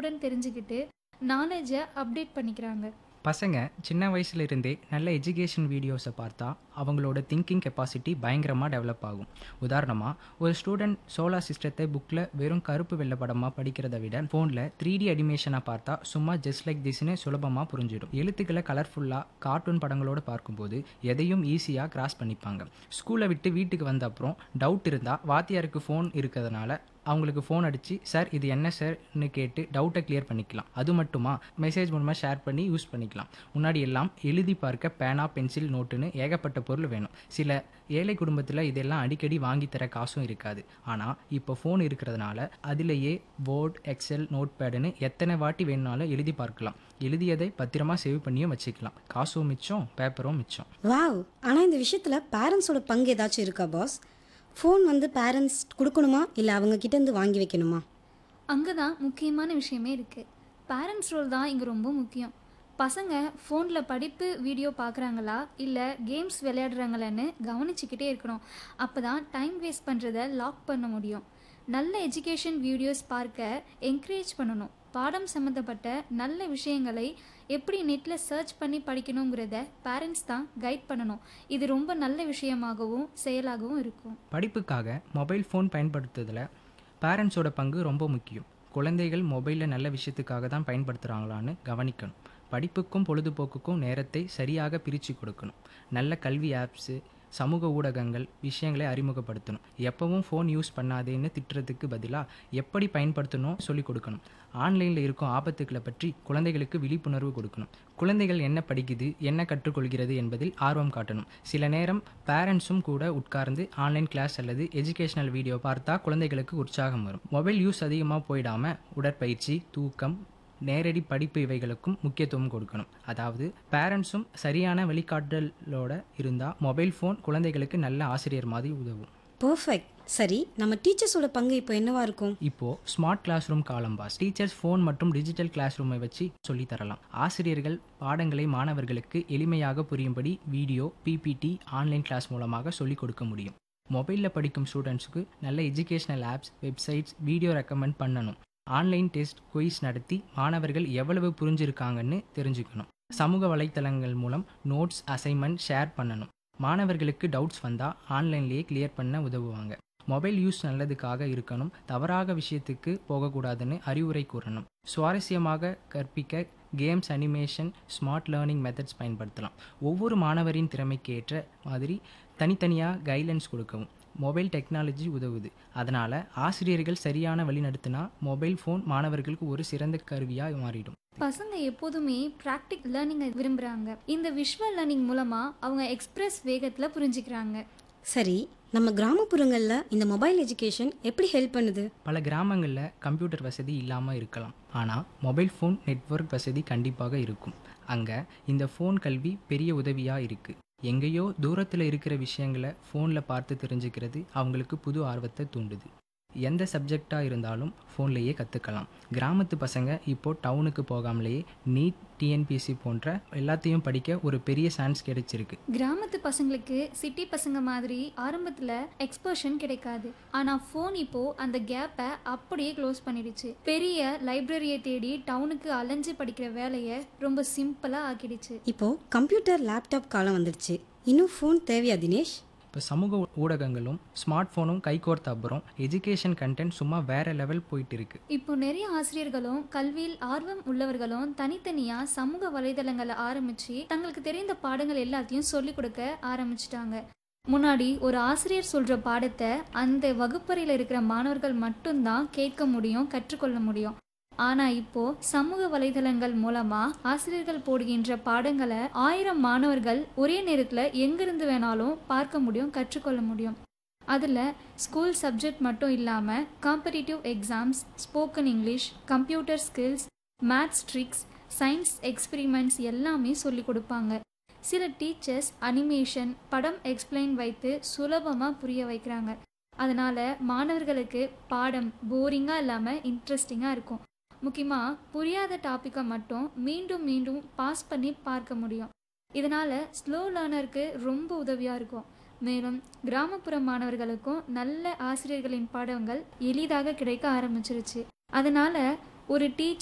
உடனுக்குடன் தெரிஞ்சுக்கிட்டு நாலேஜை அப்டேட் பண்ணிக்கிறாங்க பசங்க சின்ன வயசுல இருந்தே நல்ல எஜுகேஷன் வீடியோஸை பார்த்தா அவங்களோட திங்கிங் கெப்பாசிட்டி பயங்கரமாக டெவலப் ஆகும் உதாரணமாக ஒரு ஸ்டூடெண்ட் சோலார் சிஸ்டத்தை புக்கில் வெறும் கருப்பு வெள்ளை படமாக படிக்கிறத விட ஃபோனில் த்ரீ டி அனிமேஷனை பார்த்தா சும்மா ஜஸ்ட் லைக் திஸ்னு சுலபமாக புரிஞ்சிடும் எழுத்துக்களை கலர்ஃபுல்லாக கார்ட்டூன் படங்களோட பார்க்கும்போது எதையும் ஈஸியாக கிராஸ் பண்ணிப்பாங்க ஸ்கூலை விட்டு வீட்டுக்கு வந்த அப்புறம் டவுட் இருந்தால் வாத்தியாருக்கு ஃபோன் இருக்கிறதுனால அவங்களுக்கு ஃபோன் அடித்து சார் இது என்ன சார்னு கேட்டு டவுட்டை கிளியர் பண்ணிக்கலாம் அது மட்டுமா மெசேஜ் மூலமாக ஷேர் பண்ணி யூஸ் பண்ணிக்கலாம் முன்னாடி எல்லாம் எழுதி பார்க்க பேனா பென்சில் நோட்டுன்னு ஏகப்பட்ட பொருள் வேணும் சில ஏழை குடும்பத்தில் இதெல்லாம் அடிக்கடி வாங்கி தர காசும் இருக்காது ஆனால் இப்போ ஃபோன் இருக்கிறதுனால அதிலேயே போர்ட் எக்ஸல் நோட் பேடுன்னு எத்தனை வாட்டி வேணுனாலும் எழுதி பார்க்கலாம் எழுதியதை பத்திரமா சேவ் பண்ணியும் வச்சுக்கலாம் காசும் மிச்சம் பேப்பரும் மிச்சம் வாவ் ஆனால் இந்த விஷயத்தில் பேரண்ட்ஸோட பங்கு ஏதாச்சும் இருக்கா பாஸ் ஃபோன் வந்து பேரண்ட்ஸ் கொடுக்கணுமா இல்லை அவங்க கிட்டேருந்து வாங்கி வைக்கணுமா அங்கே தான் முக்கியமான விஷயமே இருக்குது பேரண்ட்ஸ் ரோல் தான் இங்கே ரொம்ப முக்கியம் பசங்க ஃபோனில் படிப்பு வீடியோ பார்க்குறாங்களா இல்லை கேம்ஸ் விளையாடுறாங்களான்னு கவனிச்சுக்கிட்டே இருக்கணும் அப்போ தான் டைம் வேஸ்ட் பண்ணுறத லாக் பண்ண முடியும் நல்ல எஜுகேஷன் வீடியோஸ் பார்க்க என்கரேஜ் பண்ணணும் பாடம் சம்மந்தப்பட்ட நல்ல விஷயங்களை எப்படி நெட்டில் சர்ச் பண்ணி படிக்கணுங்கிறத பேரண்ட்ஸ் தான் கைட் பண்ணணும் இது ரொம்ப நல்ல விஷயமாகவும் செயலாகவும் இருக்கும் படிப்புக்காக மொபைல் ஃபோன் பயன்படுத்துறதுல பேரண்ட்ஸோட பங்கு ரொம்ப முக்கியம் குழந்தைகள் மொபைலில் நல்ல விஷயத்துக்காக தான் பயன்படுத்துகிறாங்களான்னு கவனிக்கணும் படிப்புக்கும் பொழுதுபோக்குக்கும் நேரத்தை சரியாக பிரித்து கொடுக்கணும் நல்ல கல்வி ஆப்ஸு சமூக ஊடகங்கள் விஷயங்களை அறிமுகப்படுத்தணும் எப்பவும் ஃபோன் யூஸ் பண்ணாதேன்னு திட்டுறதுக்கு பதிலாக எப்படி பயன்படுத்தணும் சொல்லிக் கொடுக்கணும் ஆன்லைனில் இருக்கும் ஆபத்துக்களை பற்றி குழந்தைகளுக்கு விழிப்புணர்வு கொடுக்கணும் குழந்தைகள் என்ன படிக்குது என்ன கற்றுக்கொள்கிறது என்பதில் ஆர்வம் காட்டணும் சில நேரம் பேரண்ட்ஸும் கூட உட்கார்ந்து ஆன்லைன் கிளாஸ் அல்லது எஜுகேஷனல் வீடியோ பார்த்தா குழந்தைகளுக்கு உற்சாகம் வரும் மொபைல் யூஸ் அதிகமாக போயிடாமல் உடற்பயிற்சி தூக்கம் நேரடி படிப்பு இவைகளுக்கும் முக்கியத்துவம் கொடுக்கணும் அதாவது பேரண்ட்ஸும் சரியான வழிகாட்டலோட இருந்தால் மொபைல் ஃபோன் குழந்தைகளுக்கு நல்ல ஆசிரியர் மாதிரி உதவும் பர்ஃபெக்ட் சரி நம்ம டீச்சர்ஸோட பங்கு இப்போ என்னவா இருக்கும் இப்போ ஸ்மார்ட் கிளாஸ் ரூம் காலம் பாஸ் டீச்சர்ஸ் ஃபோன் மற்றும் டிஜிட்டல் கிளாஸ் ரூமை வச்சு சொல்லித் தரலாம் ஆசிரியர்கள் பாடங்களை மாணவர்களுக்கு எளிமையாக புரியும்படி வீடியோ பிபிடி ஆன்லைன் கிளாஸ் மூலமாக சொல்லிக் கொடுக்க முடியும் மொபைலில் படிக்கும் ஸ்டூடெண்ட்ஸுக்கு நல்ல educational apps websites video recommend பண்ணணும் ஆன்லைன் டெஸ்ட் குயிஸ் நடத்தி மாணவர்கள் எவ்வளவு புரிஞ்சிருக்காங்கன்னு தெரிஞ்சுக்கணும் சமூக வலைத்தளங்கள் மூலம் நோட்ஸ் அசைன்மெண்ட் ஷேர் பண்ணணும் மாணவர்களுக்கு டவுட்ஸ் வந்தால் ஆன்லைன்லேயே கிளியர் பண்ண உதவுவாங்க மொபைல் யூஸ் நல்லதுக்காக இருக்கணும் தவறாக விஷயத்துக்கு போகக்கூடாதுன்னு அறிவுரை கூறணும் சுவாரஸ்யமாக கற்பிக்க games animation smart learning methods பயன்படுத்தலாம் ஒவ்வொரு மாணவரின் திறமைக்கு ஏற்ற மாதிரி தனித்தனியாக கைட்லைன்ஸ் கொடுக்கவும் மொபைல் டெக்னாலஜி உதவுது அதனால் ஆசிரியர்கள் சரியான வழி நடத்தினா மொபைல் ஃபோன் மாணவர்களுக்கு ஒரு சிறந்த கருவியாக மாறிடும் பசங்க எப்போதுமே ப்ராக்டிக் லேர்னிங்கை விரும்புகிறாங்க இந்த விஷுவல் லேர்னிங் மூலமாக அவங்க எக்ஸ்பிரஸ் வேகத்தில் புரிஞ்சுக்கிறாங்க சரி நம்ம கிராமப்புறங்களில் இந்த மொபைல் எஜுகேஷன் எப்படி ஹெல்ப் பண்ணுது பல கிராமங்களில் கம்ப்யூட்டர் வசதி இல்லாமல் இருக்கலாம் ஆனால் மொபைல் ஃபோன் நெட்வொர்க் வசதி கண்டிப்பாக இருக்கும் அங்கே இந்த ஃபோன் கல்வி பெரிய உதவியாக இருக்குது எங்கேயோ தூரத்தில் இருக்கிற விஷயங்களை ஃபோனில் பார்த்து தெரிஞ்சுக்கிறது அவங்களுக்கு புது ஆர்வத்தை தூண்டுது எந்த சப்ஜெக்டாக இருந்தாலும் ஃபோன்லேயே கற்றுக்கலாம் கிராமத்து பசங்க இப்போது டவுனுக்கு போகாமலேயே நீட் டிஎன்பிஎஸ்சி போன்ற எல்லாத்தையும் படிக்க ஒரு பெரிய சான்ஸ் கிடைச்சிருக்கு கிராமத்து பசங்களுக்கு சிட்டி பசங்க மாதிரி ஆரம்பத்தில் எக்ஸ்பர்ஷன் கிடைக்காது ஆனால் ஃபோன் இப்போ அந்த கேப்பை அப்படியே க்ளோஸ் பண்ணிடுச்சு பெரிய லைப்ரரியை தேடி டவுனுக்கு அலைஞ்சு படிக்கிற வேலையை ரொம்ப சிம்பிளாக ஆக்கிடுச்சு இப்போ கம்ப்யூட்டர் லேப்டாப் காலம் வந்துடுச்சு இன்னும் ஃபோன் தேவையா தினேஷ் இப்போ சமூக ஊடகங்களும் ஸ்மார்ட் ஃபோனும் கைகோர்த்த அப்புறம் எஜுகேஷன் கண்டென்ட் சும்மா வேற லெவல் போயிட்டு இருக்கு இப்போ நிறைய ஆசிரியர்களும் கல்வியில் ஆர்வம் உள்ளவர்களும் தனித்தனியா சமூக வலைதளங்களை ஆரம்பிச்சு தங்களுக்கு தெரிந்த பாடங்கள் எல்லாத்தையும் சொல்லிக் கொடுக்க ஆரம்பிச்சிட்டாங்க முன்னாடி ஒரு ஆசிரியர் சொல்ற பாடத்தை அந்த வகுப்பறையில் இருக்கிற மாணவர்கள் மட்டும்தான் கேட்க முடியும் கற்றுக்கொள்ள முடியும் ஆனா இப்போ சமூக வலைதளங்கள் மூலமா ஆசிரியர்கள் போடுகின்ற பாடங்களை ஆயிரம் மாணவர்கள் ஒரே நேரத்துல எங்கிருந்து வேணாலும் பார்க்க முடியும் கற்றுக்கொள்ள முடியும் அதில் ஸ்கூல் சப்ஜெக்ட் மட்டும் இல்லாமல் competitive exams spoken English computer skills maths tricks science experiments எல்லாமே சொல்லி கொடுப்பாங்க சில டீச்சர்ஸ் அனிமேஷன் படம் எக்ஸ்பிளைன் வைத்து சுலபமாக புரிய வைக்கிறாங்க அதனால் மாணவர்களுக்கு பாடம் போரிங்காக இல்லாமல் இன்ட்ரெஸ்டிங்காக இருக்கும் முக்கியமாக புரியாத டாப்பிக்கை மட்டும் மீண்டும் மீண்டும் பாஸ் பண்ணி பார்க்க முடியும் இதனால் ஸ்லோ லேர்னருக்கு ரொம்ப உதவியாக இருக்கும் மேலும் கிராமப்புற மாணவர்களுக்கும் நல்ல ஆசிரியர்களின் பாடங்கள் எளிதாக கிடைக்க ஆரம்பிச்சிருச்சு அதனால ஒரு டீச்சர்